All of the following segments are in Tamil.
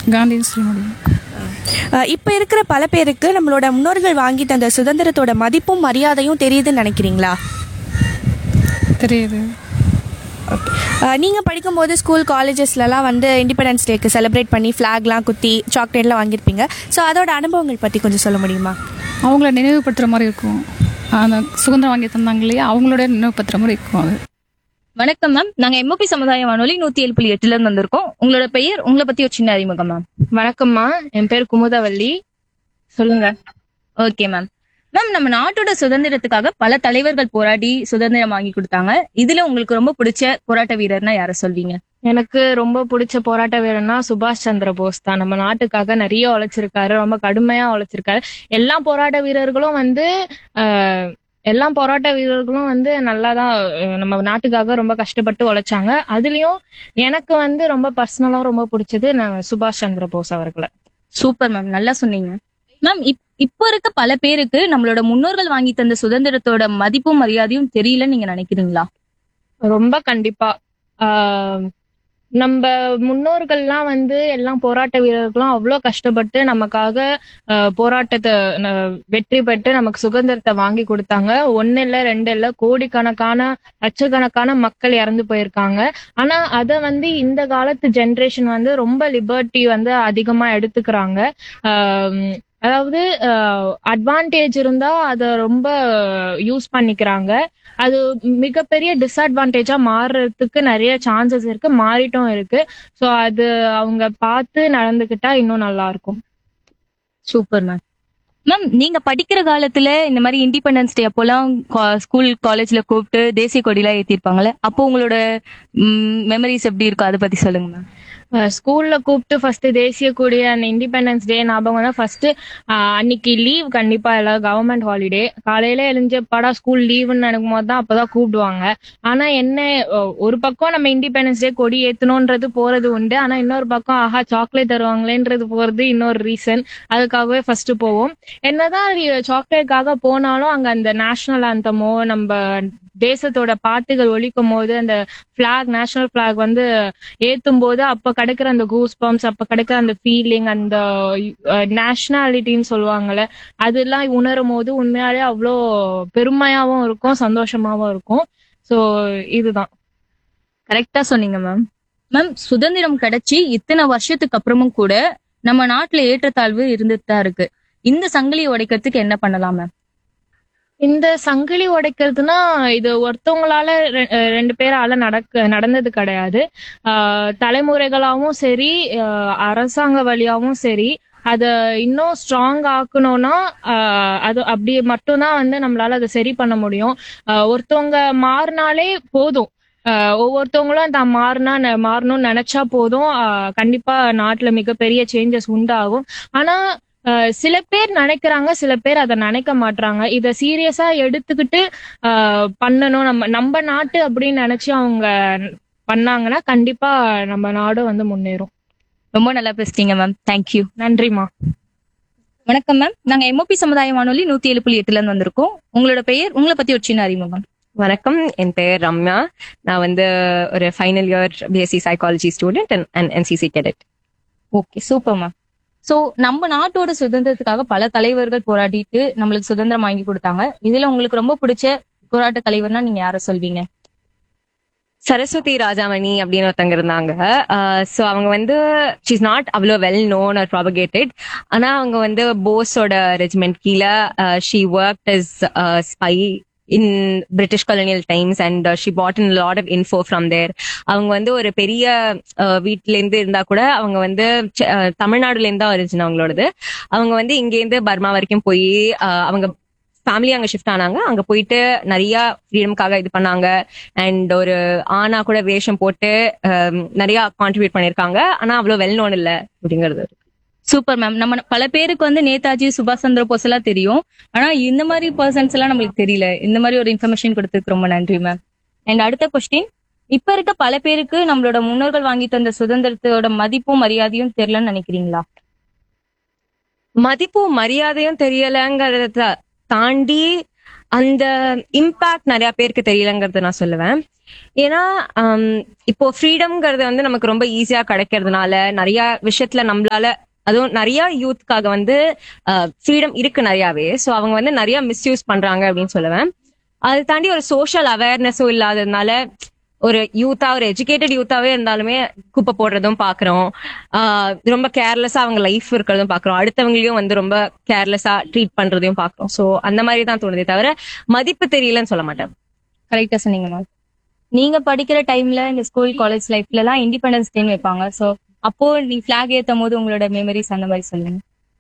காந்தின்னு சொல்ல முடியும் இப்போ இருக்கிற பல பேருக்கு நம்மளோட முன்னோர்கள் வாங்கி தந்த சுதந்திரத்தோட மதிப்பும் மரியாதையும் தெரியுதுன்னு நினைக்கிறீங்களா தெரியுது நீங்கள் படிக்கும்போது ஸ்கூல் காலேஜஸ்லலாம் வந்து இண்டிபெண்டன்ஸ் டேக்கு செலிப்ரேட் பண்ணி ஃப்ளாக்லாம் குத்தி சாக்லேட்லாம் வாங்கியிருப்பீங்க ஸோ அதோட அனுபவங்கள் பற்றி கொஞ்சம் சொல்ல முடியுமா அவங்கள நினைவுபடுத்துகிற மாதிரி இருக்கும் அந்த சுதந்திரம் வாங்கி தந்தாங்க இல்லையா அவங்களோட நினைவுபடுத்துகிற மாதிரி இருக்கும் அது வணக்கம் மேம் நாங்க எம்ஓபி சமுதாய வானொலி நூத்தி ஏழு புள்ளி எட்டுல இருந்து வந்திருக்கோம் உங்களோட பெயர் உங்களை பத்தி ஒரு சின்ன அறிமுகம் மேம் வணக்கம்மா என் பேர் குமுதவள்ளி சொல்லுங்க ஓகே மேம் மேம் நம்ம நாட்டோட சுதந்திரத்துக்காக பல தலைவர்கள் போராடி சுதந்திரம் வாங்கி கொடுத்தாங்க இதுல உங்களுக்கு ரொம்ப பிடிச்ச போராட்ட வீரர்னா யார சொல்வீங்க எனக்கு ரொம்ப பிடிச்ச போராட்ட வீரர்னா சுபாஷ் சந்திர போஸ் தான் நம்ம நாட்டுக்காக நிறைய உழைச்சிருக்காரு ரொம்ப கடுமையா உழைச்சிருக்காரு எல்லா போராட்ட வீரர்களும் வந்து ஆஹ், எல்லா போராட்ட வீரர்களும் வந்து நல்லாதான் அஹ், நம்ம நாட்டுக்காக ரொம்ப கஷ்டப்பட்டு உழைச்சாங்க அதுலயும் எனக்கு வந்து ரொம்ப பர்சனலா ரொம்ப பிடிச்சது நான் சுபாஷ் சந்திர போஸ் அவர்களை சூப்பர் மேம் நல்லா சொன்னீங்க மேம் இப் இப்ப இருக்க பல பேருக்கு நம்மளோட முன்னோர்கள் வாங்கி தந்த சுதந்திரத்தோட மதிப்பும் மரியாதையும் தெரியலன்னு நீங்க நினைக்கிறீங்களா ரொம்ப கண்டிப்பா ஆஹ் நம்ம முன்னோர்கள்லாம் வந்து எல்லாம் போராட்ட வீரர்களும் அவ்வளோ கஷ்டப்பட்டு நமக்காக ஆஹ் போராட்டத்தை ந- வெற்றி பெற்று நமக்கு சுதந்திரத்தை வாங்கி கொடுத்தாங்க ஒன்னு இல்ல ரெண்டு இல்ல கோடிக்கணக்கான லட்சக்கணக்கான மக்கள் இறந்து போயிருக்காங்க ஆனா அதை வந்து இந்த காலத்து ஜென்ரேஷன் வந்து ரொம்ப லிபர்ட்டி வந்து அதிகமா எடுத்துக்கிறாங்க ஆஹ் அதாவது அட்வான்டேஜ் இருந்தா அதை ரொம்ப யூஸ் பண்ணிக்கிறாங்க அது மிகப்பெரிய டிஸ்அட்வான்டேஜா மாறுறதுக்கு நிறைய சான்சஸ் இருக்கு மாறிட்டும் இருக்கு ஸோ அது அவங்க பார்த்து நடந்துக்கிட்டா இன்னும் நல்லா இருக்கும் சூப்பர் மேம் மேம் நீங்க படிக்கிற காலத்துல இந்த மாதிரி இண்டிபெண்டன்ஸ் டே அப்போலாம் ஸ்கூல் காலேஜ்ல கூப்பிட்டு தேசிய கொடிலாம் ஏத்திருப்பாங்கல்ல அப்போ உங்களோட மெமரிஸ் எப்படி இருக்கும் அதை பத்தி சொல்லுங்க மேம் ஸ்கூல்ல கூப்பிட்டு ஃபர்ஸ்ட் தேசிய கொடி அந்த இண்டிபெண்டன்ஸ் டே ஞாபகம் தான் ஃபர்ஸ்ட் அன்னைக்கு லீவ் கண்டிப்பா எல்லாம் கவர்மெண்ட் ஹாலிடே காலையில எழுஞ்சப்பாடா ஸ்கூல் லீவுன்னு நினைக்கும் போது தான் அப்பதான் கூப்பிடுவாங்க ஆனா என்ன அஹ், ஒரு பக்கம் நம்ம இண்டிபெண்டன்ஸ் டே கொடி ஏத்தணும்ன்றது போறது உண்டு ஆனா இன்னொரு பக்கம் ஆஹா சாக்லேட் தருவாங்களேன்றது போறது இன்னொரு ரீசன் அதுக்காகவே ஃபர்ஸ்ட் போவோம் என்னதான் சாக்லேட்காக போனாலும் அங்க அந்த நேஷனல் ஆந்தமோ நம்ம தேசத்தோட பாட்டுகள் ஒலிக்கும் போது அந்த பிளாக் நேஷனல் பிளாக் வந்து ஏத்தும் போது அப்ப கிடைக்கிற அந்த கூஸ் பம்ப்ஸ் அப்ப கிடைக்கிற அந்த ஃபீலிங் அந்த நேஷனாலிட்டின்னு சொல்லுவாங்கல்ல அதெல்லாம் உணரும் போது உண்மையாலே அவ்வளோ பெருமையாவும் இருக்கும் சந்தோஷமாவும் இருக்கும் சோ இதுதான் கரெக்டா சொன்னீங்க மேம் மேம் சுதந்திரம் கிடைச்சி இத்தனை வருஷத்துக்கு அப்புறமும் கூட நம்ம நாட்டுல ஏற்றத்தாழ்வு இருந்துட்டு தான் இருக்கு இந்த சங்கிலியை உடைக்கிறதுக்கு என்ன பண்ணலாம் மேம் இந்த சங்கிலி உடைக்கிறதுனா இது ஒருத்தவங்களால ரெ- அஹ் ரெண்டு பேரால நடக்க நடந்தது கிடையாது ஆஹ் தலைமுறைகளாவும் சரி ஆஹ் அரசாங்க வழியாவும் சரி அத இன்னும் ஸ்ட்ராங் ஆக்கணும்னா ஆஹ் அது அப்படி மட்டும்தான் வந்து நம்மளால அதை சரி பண்ண முடியும் ஆஹ் ஒருத்தவங்க மாறினாலே போதும் ஆஹ் ஒவ்வொருத்தவங்களும் தான் மாறினா ந- மாறணும்னு நினைச்சா போதும் ஆஹ் கண்டிப்பா நாட்டுல மிகப்பெரிய சேஞ்சஸ் உண்டாகும் ஆனா ஆஹ் சில பேர் நினைக்கிறாங்க சில பேர் அதை நினைக்க மாட்றாங்க இத சீரியஸா எடுத்துக்கிட்டு ஆஹ் பண்ணணும் நம்ம நம்ம நாட்டு அப்படின்னு நினைச்சு அவங்க பண்ணாங்கன்னா கண்டிப்பா நம்ம நாடும் வந்து முன்னேறும் ரொம்ப நல்லா பேசுறீங்க மேம் தேங்க்யூ நன்றிமா வணக்கம் மேம் நாங்க எம்ஓபி சமுதாய வானொலி நூத்தி ஏழு புள்ளி எட்டுல இருந்து வந்திருக்கோம் உங்களோட பெயர் உங்களை பத்தி ஒரு சின்ன அறிமுகம் வணக்கம் என் பெயர் ரம்யா நான் வந்து ஒரு final year BSc psychology student and NCC cadet okay super ma'am so நம்ம நாட்டோட சுதந்திரத்துக்காக பல தலைவர்கள் போராடிட்டு நம்மளுக்கு சுதந்திரம் வாங்கி கொடுத்தாங்க இதுல உங்களுக்கு ரொம்ப பிடிச்ச போராட்ட தலைவர்னா நீங்க யார சொல்வீங்க சரஸ்வதி ராஜாமணி அப்படின்னு ஒருத்தங்க இருந்தாங்க ஸோ அவங்க வந்து ஷீஸ் நாட் அவ்வளோ வெல் நோன் ஆர் ப்ராபகேட்டட் ஆனா அவங்க வந்து போஸோட ரெஜிமெண்ட் கீழே she work is spy in British colonial times and she bought in lot of info from there அவங்க வந்து ஒரு பெரிய அஹ், வீட்ல இருந்து இருந்தா கூட அவங்க வந்து செ- அஹ், தமிழ்நாடுல இருந்து தான் ஒரிஜின் அவங்களோடது அவங்க வந்து இங்கேருந்து பர்மா வரைக்கும் போய் அஹ், அவங்க ஃபேமிலி அங்க ஷிஃப்ட் ஆனாங்க அங்க போயிட்டு நிறைய ஃப்ரீடம்காக இது பண்ணாங்க அண்ட் ஒரு ஆனா கூட வேஷம் போட்டு அஹ், நிறைய கான்ட்ரிபியூட் பண்ணிருக்காங்க ஆனா அவ்வளவு வெல் நோன் இல்ல அப்படிங்கிறது சூப்பர் மேம் நம்ம பல பேருக்கு வந்து நேதாஜி சுபாஷ் சந்திர போஸ் எல்லாம் தெரியும் ஆனா இந்த மாதிரி பர்சன்ஸ் எல்லாம் நம்மளுக்கு தெரியல இந்த மாதிரி ஒரு இன்ஃபர்மேஷன் கொடுத்ததுக்கு ரொம்ப நன்றி மேம் அண்ட் அடுத்த கொஸ்டின் இப்ப இருக்க பல பேருக்கு நம்மளோட முன்னோர்கள் வாங்கி தந்த சுதந்திரத்தோட மதிப்பும் மரியாதையும் தெரியலன்னு நினைக்கிறீங்களா மதிப்பும் மரியாதையும் தெரியலங்கிறத தாண்டி அந்த இம்பாக்ட் நிறைய பேருக்கு தெரியலங்கிறது நான் சொல்லுவேன் ஏன்னா ஆம், இப்போ ஃப்ரீடம்ங்கிறது வந்து நமக்கு ரொம்ப ஈஸியா கிடைக்கிறதுனால நிறைய விஷயத்துல நம்மளால அதுவும் நிறைய யூத்க்காக வந்து ஃப்ரீடம் இருக்கு நிறையாவே ஸோ அவங்க வந்து நிறைய மிஸ்யூஸ் பண்றாங்க அப்படின்னு சொல்லுவேன் அதை தாண்டி ஒரு சோஷியல் அவேர்னஸும் இல்லாததுனால ஒரு யூத்தா ஒரு எஜுகேட்டட் யூத்தாவே இருந்தாலுமே குப்பை போடுறதும் பாக்குறோம் ஆஹ் ரொம்ப கேர்லெஸ்ஸா அவங்க லைஃப் இருக்கிறதும் பாக்குறோம் அடுத்தவங்களையும் வந்து ரொம்ப கேர்லெஸ்ஸா ட்ரீட் பண்றதையும் பாக்குறோம் சோ அந்த மாதிரி தான் தோணுதே தவிர மதிப்பு தெரியலன்னு சொல்ல மாட்டேன் கரெக்டா சொன்னீங்க மேம் நீங்க படிக்கிற டைம்ல இந்த ஸ்கூல் காலேஜ் லைஃப்ல எல்லாம் இண்டிபெண்டன்ஸ் டேன்னு வைப்பாங்க சோ அப்போ நீங்க ஃபிளாக் ஏத்தும் போது உங்களோட மெமரிஸ் அந்த மாதிரி சொல்லுங்க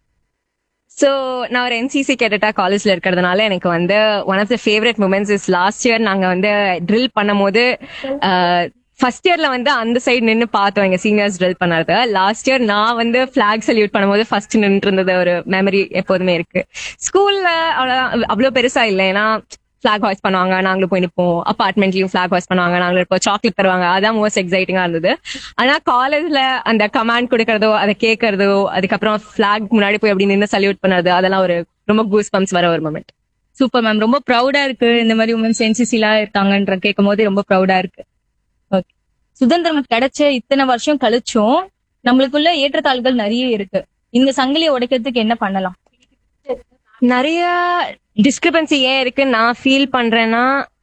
ஸோ நான் ஒரு என்சிசி கேட்டுட்டா காலேஜ்ல இருக்கிறதுனால எனக்கு வந்து one of the favourite moments is last year நாங்க வந்து ட்ரில் பண்ணும்போது ஃபர்ஸ்ட் இயர்ல வந்து அந்த சைடு நின்று பார்த்தோம் எங்க சீனியர்ஸ் ட்ரில் பண்ணது லாஸ்ட் இயர் நான் வந்து ஃபிளாக் சல்யூட் பண்ணும்போது ஃபர்ஸ்ட் நின்று இருந்தது ஒரு மெமரி எப்போதுமே இருக்கு ஸ்கூல்ல அவ்வளோ அவ்வளோ பெருசா இல்லை ஏன்னா ஃபிளாக் ஹாய்ஸ் பண்ணுவாங்க நாங்களும் போய் நிற்போம் அப்பார்ட்மெண்ட்லயும் ஃபிளாக் ஹாய்ஸ் பண்ணுவாங்க நாங்களும் இருப்போம் சாக்லேட் தருவாங்க அதான் மோஸ்ட் எக்ஸைட்டிங்கா இருந்தது ஆனா காலேஜ்ல அந்த கமாண்ட் கொடுக்கறதோ அதை கேட்கறதோ அதுக்கப்புறம் ஃபிளாக் முன்னாடி போய் அப்படி நின்று சல்யூட் பண்ணது அதெல்லாம் ஒரு ரொம்ப கூஸ் பம்ப்ஸ் வர ஒரு மொமெண்ட் சூப்பர் மேம் ரொம்ப ப்ரௌடா இருக்கு இந்த மாதிரி உமன்ஸ் என்சிசிலாம் இருக்காங்கன்ற கேட்கும் போது ரொம்ப ப்ரௌடா இருக்கு ஓகே சுதந்திரம் கிடைச்ச இத்தனை வருஷம் கழிச்சும் நம்மளுக்குள்ள ஏற்றத்தாழ்வுகள் நிறைய இருக்கு இந்த சங்கிலியை உடைக்கிறதுக்கு என்ன பண்ணலாம் நிறைய டிஸ்கிரிபன்சி ஏன் இருக்கு நான் ஃபீல் பண்றேன்னா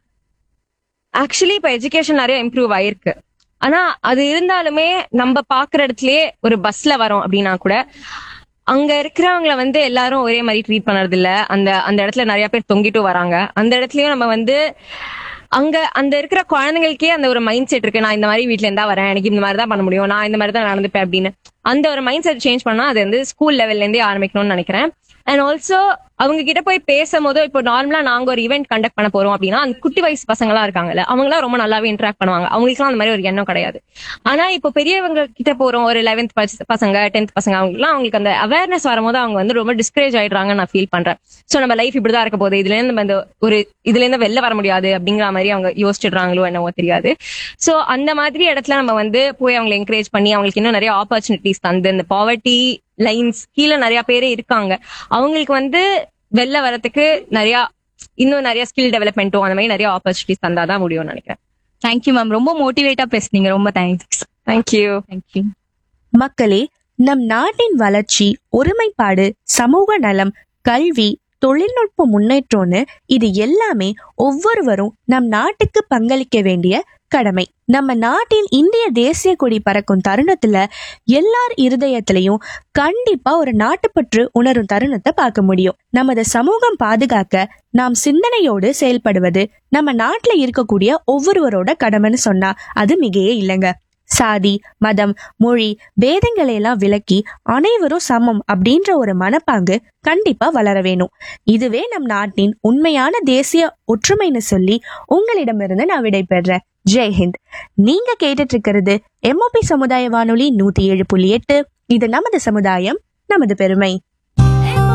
ஆக்சுவலி இப்ப எஜுகேஷன் நிறைய இம்ப்ரூவ் ஆயிருக்கு ஆனா அது இருந்தாலுமே நம்ம பாக்குற இடத்துலயே ஒரு பஸ்ல வரோம் அப்படின்னா கூட அங்க இருக்கிறவங்கள வந்து எல்லாரும் ஒரே மாதிரி ட்ரீட் பண்றது இல்ல அந்த அந்த இடத்துல நிறைய பேர் தொங்கிட்டு வராங்க அந்த இடத்துலயும் நம்ம வந்து அங்க அந்த இருக்கிற குழந்தைங்களுக்கே அந்த ஒரு மைண்ட் செட் இருக்கு நான் இந்த மாதிரி வீட்ல இருந்தா வரேன் எனக்கு இந்த மாதிரி தான் பண்ண முடியும் நான் இந்த மாதிரி தான் நடந்துப்பேன் அப்படின்னு அந்த ஒரு மைண்ட் செட் சேஞ்ச் பண்ணா அது வந்து ஸ்கூல் லெவல்ல இருந்தே ஆரம்பிக்கணும்னு நினைக்கிறேன் அண்ட் ஆல்சோ அவங்க கிட்ட போய் பேசும்போது இப்போ நார்மலா நாங்க ஒரு ஈவெண்ட் கண்டக்ட் பண்ண போறோம் அப்படின்னா அந்த குட்டி வயசு பசங்க எல்லாம் இருக்காங்கல்ல அவங்களாம் ரொம்ப நல்லாவே இன்டராக்ட் பண்ணுவாங்க அவங்களுக்குலாம் அந்த மாதிரி ஒரு எண்ணம் கிடையாது ஆனா இப்போ பெரியவங்க கிட்ட போறோம் ஒரு லெவன்த் பசங்க டென்த் பசங்க அவங்களுக்குலாம் அவங்களுக்கு அந்த அவேர்னஸ் வரும்போது அவங்க வந்து ரொம்ப டிஸ்கரேஜ் ஆயிடுறாங்க நான் ஃபீல் பண்றேன் சோ நம்ம லைஃப் இப்படிதான் இருக்க போகுது இதுல இருந்து நம்ம இந்த ஒரு இதுல இருந்து வெளில வர முடியாது அப்படிங்கிற மாதிரி அவங்க யோசிச்சிடுறாங்களோ என்னவோ தெரியாது சோ அந்த மாதிரி இடத்துல நம்ம வந்து போய் அவங்களை என்கரேஜ் பண்ணி அவங்களுக்கு இன்னும் நிறைய ஆப்பர்ச்சுனிட்டிஸ் தந்து இந்த பாவர்ட்டி லைன்ஸ் கீழே நிறைய பேரே இருக்காங்க அவங்களுக்கு வந்து வெளில வரதுக்கு நிறைய இன்னும் நிறைய ஸ்கில் டெவலப்மெண்ட்டும் அந்த மாதிரி நிறைய ஆப்பர்ச்சுனிட்டிஸ் தந்தாதான் முடியும்னு நினைக்கிறேன் தேங்க்யூ மேம் ரொம்ப மோட்டிவேட்டா பேசுனீங்க ரொம்ப தேங்க்ஸ் தேங்க்யூ தேங்க்யூ மக்களே நம் நாட்டின் வளர்ச்சி ஒருமைப்பாடு சமூக நலம் கல்வி தொழில்நுட்ப முன்னேற்றம்னு இது எல்லாமே ஒவ்வொருவரும் நம் நாட்டுக்கு பங்களிக்க வேண்டிய கடமை நம்ம நாட்டின் இந்திய தேசிய கொடி பறக்கும் தருணத்துல எல்லார் இருதயத்திலையும் கண்டிப்பா ஒரு நாட்டுப்பற்று உணரும் தருணத்தை பார்க்க முடியும் நமது சமூகம் பாதுகாக்க நாம் சிந்தனையோடு செயல்படுவது நம்ம நாட்டுல இருக்கக்கூடிய ஒவ்வொருவரோட கடமைன்னு சொன்னா அது மிகையே இல்லைங்க சாதி மதம் மொழி பேதங்களை எல்லாம் விலக்கி அனைவரும் சமம் அப்படின்ற ஒரு மனப்பாங்கு கண்டிப்பா வளர வேணும் இதுவே நம் நாட்டின் உண்மையான தேசிய ஒற்றுமைன்னு சொல்லி உங்களிடமிருந்து நான் விடைபெறேன் ஜெய் ஹிந்த் நீங்க கேட்டுட்டு இருக்கிறது எம்ஓபி சமுதாய வானொலி நூத்தி ஏழு புள்ளி எட்டு இது நமது சமுதாயம் நமது பெருமை